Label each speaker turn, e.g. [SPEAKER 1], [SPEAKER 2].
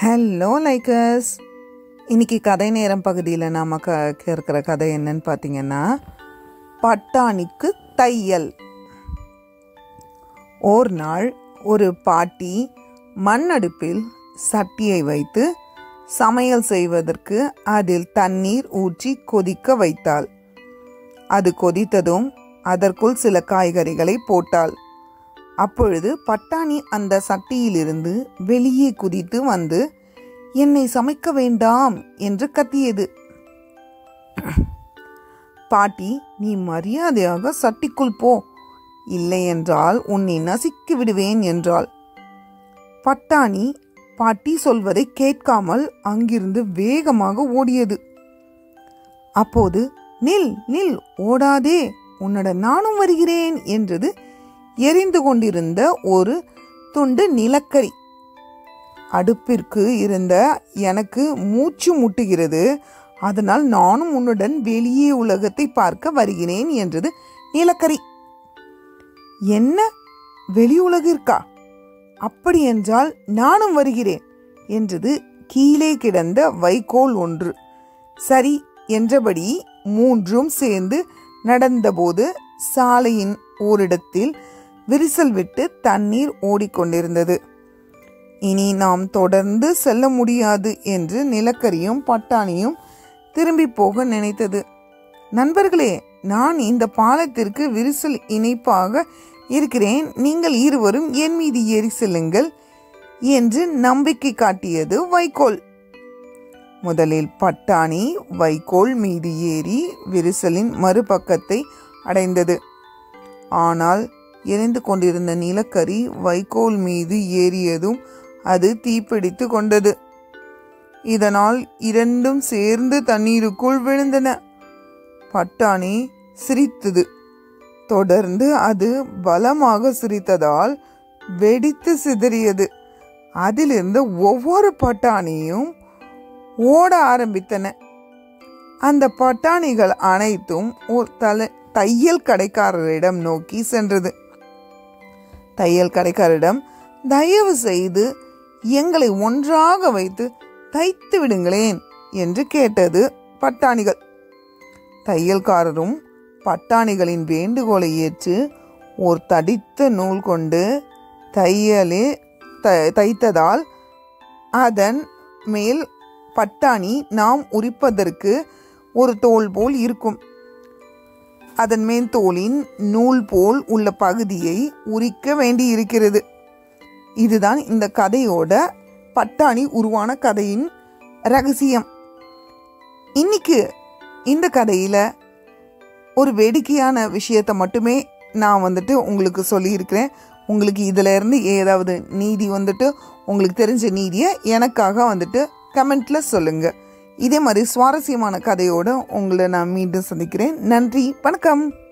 [SPEAKER 1] hello likers இன்னைக்கு கதை நேரம் பகுதியில் நாம் க கேட்குற கதை என்னன்னு பார்த்தீங்கன்னா பட்டாணிக்கு தையல் ஓர் நாள் ஒரு பாட்டி மண் அடுப்பில் சட்டியை வைத்து சமையல் செய்வதற்கு அதில் தண்ணீர் ஊற்றி கொதிக்க வைத்தாள் அது கொதித்ததும் அதற்குள் சில காய்கறிகளை போட்டாள் அப்பொழுது பட்டாணி அந்த சட்டியிலிருந்து வெளியே குதித்து வந்து என்னை சமைக்க வேண்டாம் என்று கத்தியது பாட்டி நீ மரியாதையாக சட்டிக்குள் போ இல்லை என்றால் உன்னை நசுக்கி விடுவேன் என்றாள் பட்டாணி பாட்டி சொல்வதை கேட்காமல் அங்கிருந்து வேகமாக ஓடியது அப்போது நில் நில் ஓடாதே உன்னுடன் நானும் வருகிறேன் என்றது எரிந்து கொண்டிருந்த ஒரு துண்டு நிலக்கரி அடுப்பிற்கு இருந்த எனக்கு மூச்சு முட்டுகிறது அதனால் நானும் உன்னுடன் வெளியே உலகத்தை பார்க்க வருகிறேன் என்றது நிலக்கரி என்ன வெளி உலகிற்கா அப்படி என்றால் நானும் வருகிறேன் என்றது கீழே கிடந்த வைக்கோல் ஒன்று சரி என்றபடி மூன்றும் சேர்ந்து நடந்தபோது சாலையின் ஓரிடத்தில் விரிசல் விட்டு தண்ணீர் ஓடிக்கொண்டிருந்தது இனி நாம் தொடர்ந்து செல்ல முடியாது என்று நிலக்கரியும் பட்டாணியும் திரும்பி போக நினைத்தது நண்பர்களே நான் இந்த பாலத்திற்கு விரிசல் இணைப்பாக இருக்கிறேன் நீங்கள் இருவரும் என் மீது ஏறி செல்லுங்கள் என்று நம்பிக்கை காட்டியது வைக்கோல் முதலில் பட்டாணி வைக்கோல் மீது ஏறி விரிசலின் மறுபக்கத்தை அடைந்தது ஆனால் எரிந்து கொண்டிருந்த நிலக்கரி வைக்கோல் மீது ஏறியதும் அது தீப்பிடித்து கொண்டது இதனால் இரண்டும் சேர்ந்து தண்ணீருக்குள் விழுந்தன பட்டாணி சிரித்தது தொடர்ந்து அது பலமாக சிரித்ததால் வெடித்து சிதறியது அதிலிருந்து ஒவ்வொரு பட்டாணியும் ஓட ஆரம்பித்தன அந்த பட்டாணிகள் அனைத்தும் ஒரு தலை தையல் கடைக்காரரிடம் நோக்கி சென்றது தையல் கடைக்காரரிடம் தயவு செய்து எங்களை ஒன்றாக வைத்து தைத்து விடுங்களேன் என்று கேட்டது பட்டாணிகள் தையல்காரரும் பட்டாணிகளின் வேண்டுகோளை ஏற்று ஒரு தடித்த நூல் கொண்டு தையலே த தைத்ததால் அதன் மேல் பட்டாணி நாம் உரிப்பதற்கு ஒரு தோல் போல் இருக்கும் அதன் மேல் தோலின் நூல் போல் உள்ள பகுதியை உரிக்க வேண்டி இருக்கிறது இதுதான் இந்த கதையோட பட்டாணி உருவான கதையின் ரகசியம் இன்னைக்கு இந்த கதையில் ஒரு வேடிக்கையான விஷயத்தை மட்டுமே நான் வந்துட்டு உங்களுக்கு சொல்லியிருக்கிறேன் உங்களுக்கு இதில் இருந்து ஏதாவது நீதி வந்துட்டு உங்களுக்கு தெரிஞ்ச நீதியை எனக்காக வந்துட்டு கமெண்ட்டில் சொல்லுங்கள் இதே மாதிரி சுவாரஸ்யமான கதையோடு உங்களை நான் மீண்டும் சந்திக்கிறேன் நன்றி வணக்கம்